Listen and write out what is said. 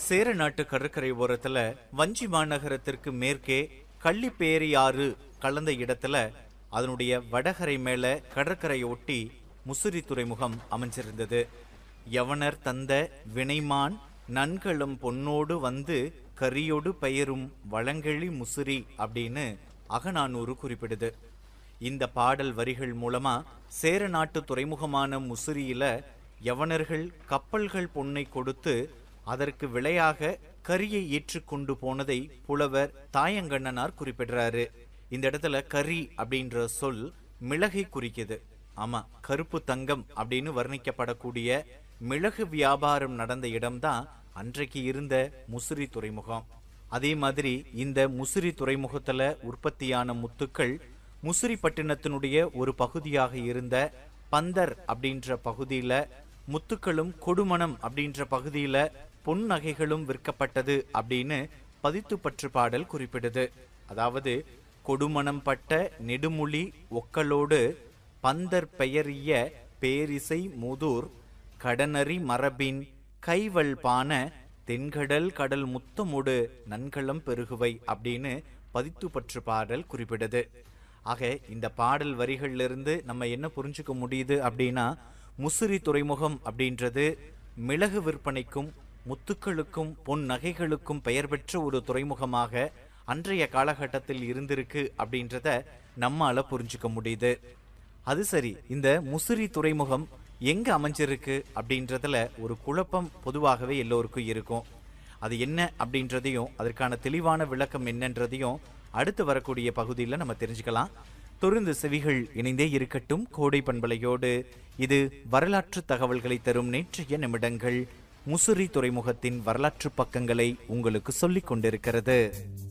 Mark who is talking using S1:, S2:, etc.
S1: சேர நாட்டு கடற்கரை ஓரத்துல வஞ்சி மாநகரத்திற்கு மேற்கே கள்ளிப்பேரியாறு கலந்த இடத்துல அதனுடைய வடகரை மேல கடற்கரையை ஒட்டி முசிறி துறைமுகம் அமைஞ்சிருந்தது யவனர் தந்த வினைமான் நன்களும் பொன்னோடு வந்து கரியோடு பெயரும் வளங்கெழி முசிறி அப்படின்னு அகநானூறு குறிப்பிடுது இந்த பாடல் வரிகள் மூலமா சேர நாட்டு துறைமுகமான முசிறியில யவனர்கள் கப்பல்கள் பொன்னை கொடுத்து அதற்கு விலையாக கரியை ஏற்றுக்கொண்டு போனதை புலவர் தாயங்கண்ணனார் குறிப்பிடுறாரு இந்த இடத்துல கரி அப்படின்ற சொல் மிளகை குறிக்குது ஆமா கருப்பு தங்கம் அப்படின்னு வர்ணிக்கப்படக்கூடிய மிளகு வியாபாரம் நடந்த இடம்தான் அன்றைக்கு இருந்த முசிறி துறைமுகம் அதே மாதிரி இந்த முசிறி துறைமுகத்துல உற்பத்தியான முத்துக்கள் முசிறிப்பட்டினத்தினுடைய ஒரு பகுதியாக இருந்த பந்தர் அப்படின்ற பகுதியில முத்துக்களும் கொடுமணம் அப்படின்ற பகுதியில பொன் நகைகளும் விற்கப்பட்டது அப்படின்னு பதித்துப்பற்று பாடல் குறிப்பிடுது அதாவது கொடுமணம் பட்ட நெடுமுழி ஒக்கலோடு பந்தர் பெயரிய பேரிசை முதூர் கடனறி மரபின் கைவல் பான தென்கடல் கடல் முத்தமுடு நன்களம் பெருகுவை அப்படின்னு பதித்துப்பற்று பாடல் குறிப்பிடுது ஆக இந்த பாடல் வரிகள்ல இருந்து நம்ம என்ன புரிஞ்சுக்க முடியுது அப்படின்னா முசிறி துறைமுகம் அப்படின்றது மிளகு விற்பனைக்கும் முத்துக்களுக்கும் பொன் நகைகளுக்கும் பெயர் பெற்ற ஒரு துறைமுகமாக அன்றைய காலகட்டத்தில் இருந்திருக்கு அப்படின்றத நம்மால புரிஞ்சுக்க முடியுது அது சரி இந்த முசிறி துறைமுகம் எங்க அமைஞ்சிருக்கு அப்படின்றதுல ஒரு குழப்பம் பொதுவாகவே எல்லோருக்கும் இருக்கும் அது என்ன அப்படின்றதையும் அதற்கான தெளிவான விளக்கம் என்னன்றதையும் அடுத்து வரக்கூடிய பகுதியில் நம்ம தெரிஞ்சுக்கலாம் தொடர்ந்து செவிகள் இணைந்தே இருக்கட்டும் கோடை பண்பலையோடு இது வரலாற்று தகவல்களை தரும் நேற்றைய நிமிடங்கள் முசிறி துறைமுகத்தின் வரலாற்று பக்கங்களை உங்களுக்கு சொல்லிக் கொண்டிருக்கிறது